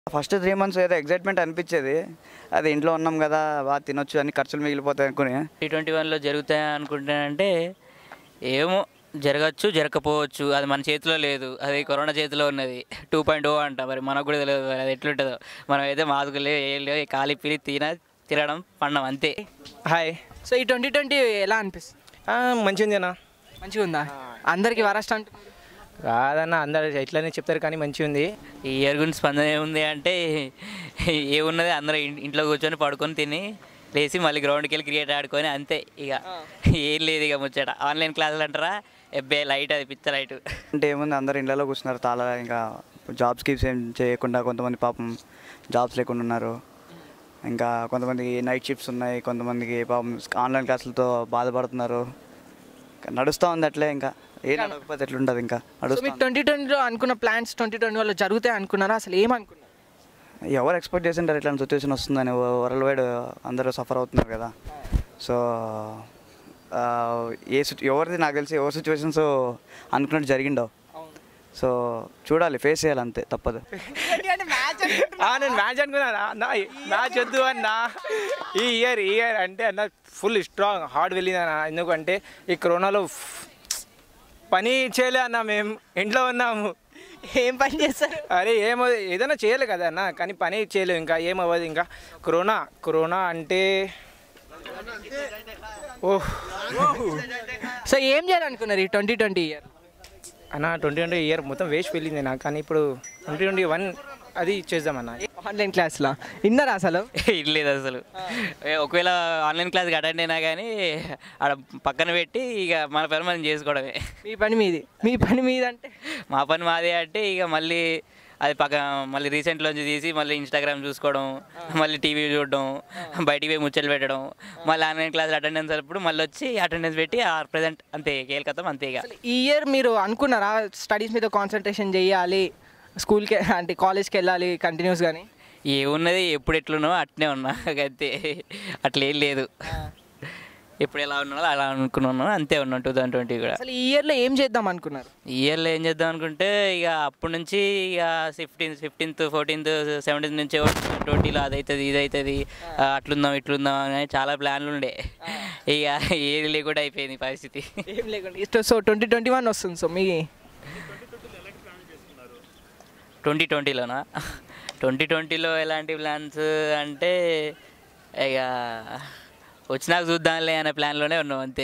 first three months ఏదో excitement అనిపించేది అది ఇంట్లో ఉన్నాం కదా బాగా తినొచ్చు అని ఖర్చులు మిగిలిపోతాయి అనుకుని టీ ట్వంటీ వన్లో జరుగుతాయి అనుకుంటానంటే ఏమో జరగచ్చు జరగకపోవచ్చు అది మన చేతిలో లేదు అది కరోనా చేతిలో ఉన్నది టూ పాయింట్ ఓ అంట మరి మనకు కూడా తెలియదు మరి అది ఎట్లుంటుందో మనం అయితే మాస్కులు లేవు ఏం లేవు కాలి పిలి తిన తినడం పండం అంతే హాయ్ సో ఈ ట్వంటీ ట్వంటీ ఎలా అనిపిస్తుంది ఆ, మంచిగా ఉంది అన్న మంచిగా ఉందా అందరికి వరస్ట్ అంటున్నారు కాదన్న అందరు ఇట్లానే చెప్తారు కానీ మంచిగా ఉంది ఈ ఇయర్ గురించి స్పందన ఏముంది అంటే ఏమున్నది అందరూ ఇన్- ఇంట్లో కూర్చొని పడుకొని తిని లేచి మళ్ళీ గ్రౌండ్కి వెళ్ళి క్రికెట్ ఆడుకొని అంతే ఇక ఏం లేదు ఇక ముచ్చట ఆన్లైన్ క్లాసులు అంటారా ఎబ్బే లైట్ అది పిచ్చ లైట్ అంటే ఏముంది అందరు ఇళ్ళలో కూర్చున్నారు తాళ ఇంకా జాబ్స్ కీప్స్ ఏం చేయకుండా కొంతమంది పాపం జాబ్స్ లేకుండా ఉన్నారు ఇంకా కొంతమందికి నైట్ షిఫ్ట్స్ ఉన్నాయి కొంతమందికి పాపం ఆన్లైన్ క్లాసులతో బాధపడుతున్నారు ఇంకా నడుస్తూ ఉంది అట్లే ఇంకా ఏ నడవకపోతే ఎట్లుంటుంది ఇంకా సో నడుస్తూ మీకు ట్వంటీ ట్వంటీలో అనుకున్న ప్లాన్స్ ట్వంటీ ట్వంటీ వల్ల జరుగుతాయి అనుకున్నారా అసలు ఏమనుకున్నారు ఎవరు ఎక్స్పెక్ట్ చేసింటారు ఇట్లాంటి సిచ్యువేషన్ వస్తుందని వరల్డ్ వైడ్ అందరూ సఫర్ అవుతున్నారు కదా సో ఆ, ఏ సిచు ఎవరిది నాకు తెలిసి ఎవరి సిచ్యువేషన్స్ అనుకున్నట్టు జరిగిండవు సో చూడాలి ఫేస్ చేయాలి అంతే తప్పదు ఆ, నేను మ్యాచ్ అనుకున్నాను అన్న మ్యాచ్ వద్దు అన్న ఈ ఇయర్ ఈ ఇయర్ అంటే అన్న ఫుల్ స్ట్రాంగ్ హార్డ్ వెళ్ళింది అన్న ఎందుకంటే ఈ కరోనాలో పని చేయలే అన్న మేము ఇంట్లో ఉన్నాము ఏం పని చేస్తారు అరే ఏమో ఏదైనా చేయాలి కదా అన్న కానీ పని చేయలేవు ఇంకా ఏమవ్వదు ఇంకా కరోనా కరోనా అంటే ఓహ్ సో ఏం చేయాలనుకున్నారు ఈ ట్వంటీ ట్వంటీ ఇయర్ అన్న ట్వంటీ ట్వంటీ ఇయర్ మొత్తం వేస్ట్ వెళ్ళింది నాకు కానీ ఇప్పుడు ట్వంటీ ట్వంటీ వన్ అది చేద్దామన్న ఆన్లైన్ క్లాస్లో విన్నారా అసలు లేదు అసలు ఏ, ఒకవేళ ఆన్లైన్ క్లాస్కి అటెండ్ అయినా కానీ ఆడ పక్కన పెట్టి ఇక మన పని మనం చేసుకోవడమే మీ పని మీది మీ పని మీది అంటే మా పని మాదే అంటే ఇక మళ్ళీ అది పక్క మళ్ళీ రీసెంట్లోంచి తీసి మళ్ళీ ఇన్స్టాగ్రామ్ చూసుకోవడం మళ్ళీ టీవీ చూడడం బయటికి పోయి ముచ్చట్లు పెట్టడం మళ్ళీ ఆన్లైన్ క్లాస్ అటెండెన్స్ అప్పుడు మళ్ళీ వచ్చి అటెండెన్స్ పెట్టి ఆ ప్రజెంట్ అంతే కేల్కతం అంతే ఇక ఈ ఇయర్ మీరు అనుకున్నారా స్టడీస్ మీద కాన్సన్ట్రేషన్ చేయాలి స్కూల్కి అంటే కాలేజ్కి వెళ్ళాలి కంటిన్యూస్ కానీ ఏమున్నది ఎప్పుడు ఎట్లున్నో అట్నే ఉన్నా అంతే అట్లా ఏం లేదు ఎప్పుడు ఎలా ఉన్నానో అలా అనుకున్నాను అంతే ఉన్నాను టూ థౌసండ్ ట్వంటీ కూడా అసలు ఈ ఇయర్లో ఏం చేద్దాం అనుకున్నారు ఈ ఇయర్లో ఏం చేద్దాం అనుకుంటే ఇక అప్పటి నుంచి ఇక ఫిఫ్టీన్త్ ఫిఫ్టీన్త్ ఫోర్టీన్త్ సెవెంటీన్త్ నుంచి ట్వంటీలో అది అవుతుంది ఇది అవుతుంది అట్లుందాం ఇట్లుందాం అని చాలా ప్లాన్లు ఉండే ఇక ఏది లేకుండా అయిపోయింది పరిస్థితి ఏం లేకుండా సో ట్వంటీ ట్వంటీ వన్ వస్తుంది సో మీ ట్వంటీ ట్వంటీలోనా ట్వంటీ ట్వంటీలో ఎలాంటి ప్లాన్స్ అంటే ఇక వచ్చినాక చూద్దాంలే అనే ప్లాన్లోనే ఉన్నాం అంతే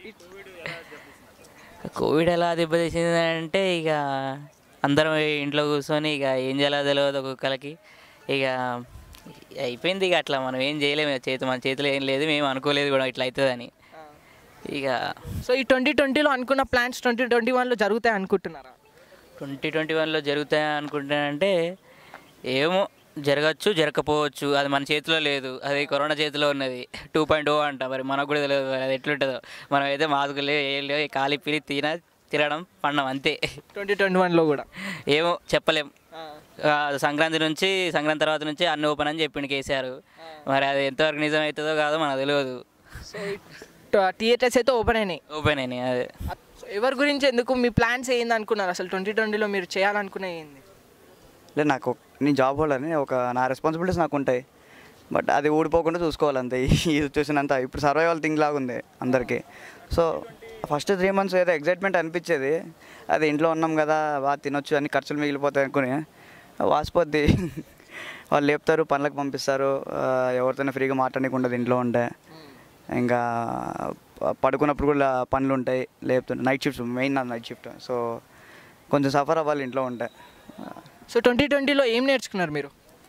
కోవిడ్ ఎలా దెబ్బతీసింది అంటే ఇక అందరం ఇంట్లో కూర్చొని ఇక ఏం చేయాలో తెలియదు ఒక్కొక్కరికి ఇక అయిపోయింది ఇక అట్లా మనం ఏం చేయలేము ఇక చేతి మన చేతిలో ఏం లేదు మేము అనుకోలేదు కూడా ఇట్లా అవుతుందని ఇక సో ఈ ట్వంటీ ట్వంటీలో అనుకున్న ప్లాన్స్ ట్వంటీ ట్వంటీ వన్లో జరుగుతాయి అనుకుంటున్నారా ట్వంటీ ట్వంటీ వన్లో జరుగుతాయి అనుకుంటానంటే ఏమో జరగచ్చు జరగకపోవచ్చు అది మన చేతిలో లేదు అది కరోనా చేతిలో ఉన్నది టూ పాయింట్ ఓ అంట మరి మనకు కూడా తెలియదు మరి అది ఎట్లుంటుందో మనం అయితే మాస్కులు లేవు ఏం లేవు కాలి పిలి తిన తినడం పండం అంతే ట్వంటీ ట్వంటీ వన్లో కూడా ఏమో చెప్పలేం ఆ, సంక్రాంతి నుంచి సంక్రాంతి తర్వాత నుంచి అన్ని ఓపెన్ అని చెప్పిండు కేసీఆర్ మరి అది ఎంతవరకు నిజం అవుతుందో కాదో మనకు తెలియదు సో థియేటర్స్ అయితే ఓపెన్ అయినాయి ఓపెన్ అయినాయి అదే సో ఎవరి గురించి ఎందుకు మీ ప్లాన్స్ ఏంది అనుకున్నారు అసలు ట్వంటీ ట్వంటీలో మీరు చేయాలనుకునే ఏంది లేదు నాకు ఒక- నేను జాబ్ హోల్డర్ని ఒక నా రెస్పాన్సిబిలిటీస్ నాకు ఉంటాయి బట్ అది ఊడిపోకుండా చూసుకోవాలి అంతే ఈ సిచ్యువేషన్ అంతా ఇప్పుడు సర్వైవల్ థింగ్ లాగా ఉంది అందరికీ సో ఫస్ట్ త్రీ మంత్స్ ఏదో ఎగ్జైట్మెంట్ అనిపించేది అది ఇంట్లో ఉన్నాం కదా బాగా తినొచ్చు అని ఖర్చులు మిగిలిపోతాయి అనుకుని వాసిపోద్ది వాళ్ళు లేపుతారు పనులకు పంపిస్తారు ఆ, ఎవరితోనే ఫ్రీగా మాట్లాడకుండా ఇంట్లో ఉంటే ఇంకా ప- పడుకున్నప్పుడు కూడా పనులు ఉంటాయి లేపుతుంటాయి నైట్ షిఫ్ట్ మెయిన్ నా నైట్ షిఫ్ట్ సో కొంచెం సఫర్ అవ్వాలి ఇంట్లో ఉంటే సో ట్వంటీ ట్వంటీలో ఏం నేర్చుకున్నారు మీరు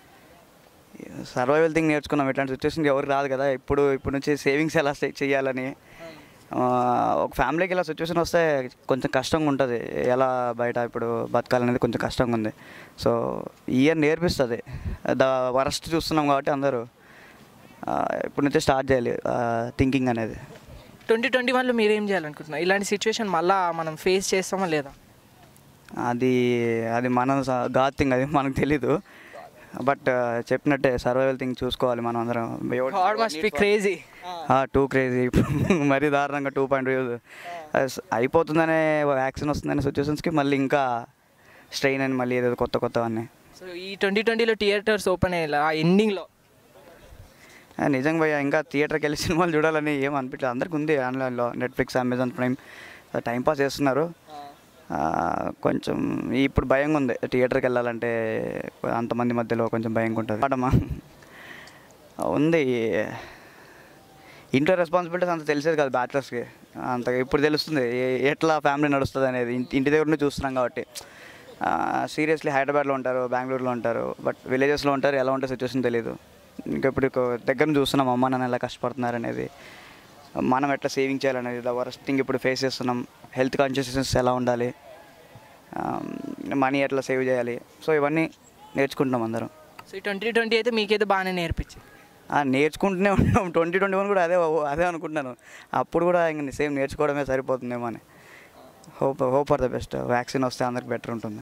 సర్వైవల్ థింగ్ నేర్చుకున్నాం ఇట్లాంటి సిచ్యువేషన్ ఎవరికి రాదు కదా ఇప్పుడు ఇప్పుడు నుంచి సేవింగ్స్ ఎలా చే- చేయాలని ఆ, ఒక ఫ్యామిలీకి ఇలా సిచ్యువేషన్ వస్తే కొంచెం కష్టంగా ఉంటుంది ఎలా బయట ఇప్పుడు బతకాలనేది కొంచెం కష్టంగా ఉంది సో ఈ ఇయర్ నేర్పిస్తుంది ద వరస్ట్ చూస్తున్నాం కాబట్టి అందరూ ఆ, ఇప్పుడు నుంచే స్టార్ట్ చేయాలి థింకింగ్ అనేది ట్వంటీ ట్వంటీ వన్లో మీరు ఏం చేయాలనుకుంటున్నారు ఇలాంటి సిచ్యువేషన్ మళ్ళీ మనం ఫేస్ చేస్తామా లేదా అది అది మన గాడ్ థింగ్ అది మనకు తెలీదు బట్ చెప్పినట్టే సర్వైవల్ థింగ్ చూసుకోవాలి మనం అందరం ఎవడు- god must be crazy too crazy ఇప్పుడు మరీ దారుణంగా టూ పాయింట్ అయిపోతుందనే వ్యాక్సిన్ వస్తుందనే సిచ్యువేషన్స్కి మళ్ళీ ఇంకా స్ట్రెయిన్ అని మళ్ళీ ఏదో కొత్త కొత్తవన్నీ సో ఈ ట్వంటీ ట్వంటీలో థియేటర్స్ ఓపెన్ అయ్యేలా ఆ ఎండింగ్లో ఆ, నిజంగా భయ్య ఇంకా థియేటర్కి వెళ్ళి సినిమాలు చూడాలని ఏం అనిపించలేదు అందరికి ఉంది ఆన్లైన్లో Netflix Amazon Prime time pass చేస్తున్నారు ఆ, కొంచెం ఇప్పుడు భయంగా ఉంది థియేటర్కి వెళ్ళాలంటే అంతమంది మధ్యలో కొంచెం భయంగా ఉంటుంది పాటమా ఉంది ఇంట్లో రెస్పాన్సిబిలిటీస్ అంత తెలిసేది కాదు బ్యాచిలర్స్కి అంత ఇప్పుడు తెలుస్తుంది ఏ- ఎట్లా ఫ్యామిలీ నడుస్తుంది అనేది ఇంటి ఇంటి దగ్గర నుంచి చూస్తున్నాం కాబట్టి సీరియస్లీ హైదరాబాద్లో ఉంటారు బెంగళూరులో ఉంటారు బట్ విలేజెస్లో ఉంటారు ఎలా ఉంటే సిచ్యువేషన్ తెలియదు ఇంకా ఇప్పుడు ఇక దగ్గర నుంచి చూస్తున్నాం అమ్మ నాన్న ఎలా కష్టపడుతున్నారు అనేది మనం ఎట్లా సేవింగ్ చేయాలనేది ద వరస్ట్ థింగ్ ఇప్పుడు ఫేస్ చేస్తున్నాం హెల్త్ కాన్షియస్నెస్ ఎలా ఉండాలి మనీ ఎట్లా సేవ్ చేయాలి సో ఇవన్నీ నేర్చుకుంటున్నాం అందరం సో ఈ ట్వంటీ ట్వంటీ అయితే మీకైతే బాగానే నేర్పించింది ఆ, నేర్చుకుంటూనే ఉన్నాం ట్వంటీ ట్వంటీ వన్ కూడా అదే అదే అనుకుంటున్నాను అప్పుడు కూడా ఇంక సేమ్ నేర్చుకోవడమే సరిపోతుందేమో అని hope hope for the best vaccine వస్తే అందరికి బెటర్ ఉంటుంది